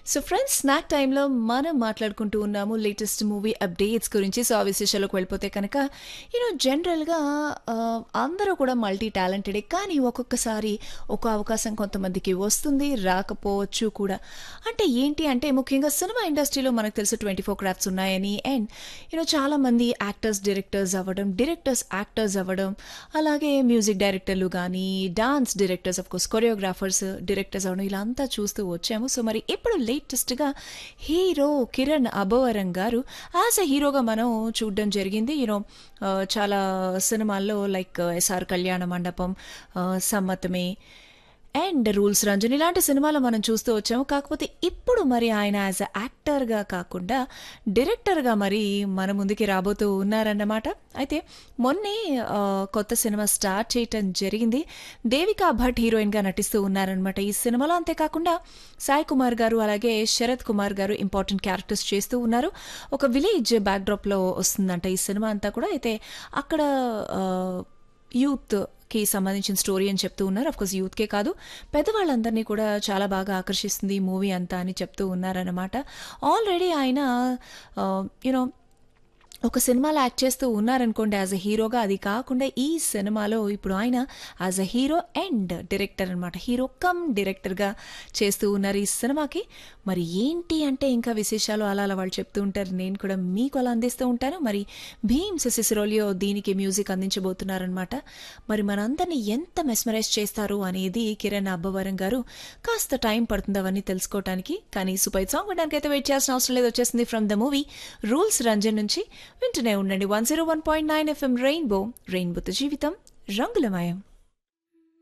so friends snack టైంలో మనం మాట్లాడుకుంటూ ఉన్నాము లేటెస్ట్ మూవీ అప్డేట్స్ గురించి సో ఆ విశేషాలకు వెళ్ళిపోతే కనుక యూనో జనరల్గా అందరూ కూడా మల్టీ టాలెంటెడే కానీ ఒక్కొక్కసారి ఒక అవకాశం కొంతమందికి వస్తుంది రాకపోవచ్చు కూడా అంటే ఏంటి అంటే ముఖ్యంగా సినిమా ఇండస్ట్రీలో మనకు తెలుసు ట్వంటీ ఫోర్ క్రాఫ్ట్స్ ఉన్నాయని అండ్ యూనో చాలామంది యాక్టర్స్ డైరెక్టర్స్ అవ్వడం డైరెక్టర్స్ యాక్టర్స్ అవ్వడం అలాగే మ్యూజిక్ డైరెక్టర్లు కానీ dance directors of course choreographers directors అవ్వడం ఇలా అంతా చూస్తూ వచ్చాము సో మరి ఇప్పుడు లేటెస్ట్గా హీరో కిరణ్ అబోవరం గారు యాజ్ ఎ హీరోగా మనం చూడడం జరిగింది యూనో చాలా సినిమాల్లో లైక్ ఎస్ఆర్ కళ్యాణ మండపం ఆ, సమ్మతమే అండ్ రూల్స్ రంజన్ ఇలాంటి సినిమాలు మనం చూస్తూ వచ్చాము కాకపోతే ఇప్పుడు మరి ఆయన యాజ్ అ యాక్టర్గా కాకుండా డైరెక్టర్గా మరి మన ముందుకి రాబోతూ ఉన్నారన్నమాట అయితే మొన్నే ఆ, కొత్త సినిమా స్టార్ట్ చేయటం జరిగింది దేవికా భట్ హీరోయిన్గా నటిస్తూ ఉన్నారనమాట ఈ సినిమాలో అంతేకాకుండా సాయి కుమార్ గారు అలాగే శరత్ కుమార్ గారు ఇంపార్టెంట్ క్యారెక్టర్స్ చేస్తూ ఉన్నారు ఒక విలేజ్ బ్యాక్డ్రాప్లో వస్తుందంట ఈ సినిమా అంతా కూడా అయితే అక్కడ ఆ, యూత్ కి సంబంధించిన స్టోరీ అని చెప్తూ ఉన్నారు అఫ్ కోర్స్ యూత్కే కాదు పెద్దవాళ్ళందరినీ కూడా చాలా బాగా ఆకర్షిస్తుంది ఈ మూవీ అంతా అని చెప్తూ ఉన్నారనమాట ఆల్రెడీ ఆయన యూనో ఒక సినిమాలో యాక్ట్ చేస్తూ ఉన్నారనుకోండి యాజ్ అ హీరోగా అది కాకుండా ఈ సినిమాలో ఇప్పుడు ఆయన as a hero and director అనమాట హీరో కమ్ డైరెక్టర్గా చేస్తూ ఉన్నారు ఈ సినిమాకి మరి ఏంటి అంటే ఇంకా విశేషాలు అలా అలా వాళ్ళు చెప్తూ ఉంటారు నేను కూడా మీకు అలా అందిస్తూ ఉంటాను మరి భీమ్ సిసిరోలియో దీనికి మ్యూజిక్ అందించబోతున్నారనమాట మరి మనందరినీ ఎంత మెస్మరైజ్ చేస్తారు అనేది కిరణ్ అబ్బవరం గారు కాస్త టైం పడుతుంది అవన్నీ తెలుసుకోవటానికి కానీ సూపర్ సాంగ్ వినడానికి అయితే వెయిట్ చేయాల్సిన అవసరం లేదు వచ్చేసింది from the movie rules Ranjan నుంచి వింటూనే ఉండండి one zero one point nine FM rainbow రెయిన్బోతో జీవితం రంగులమయం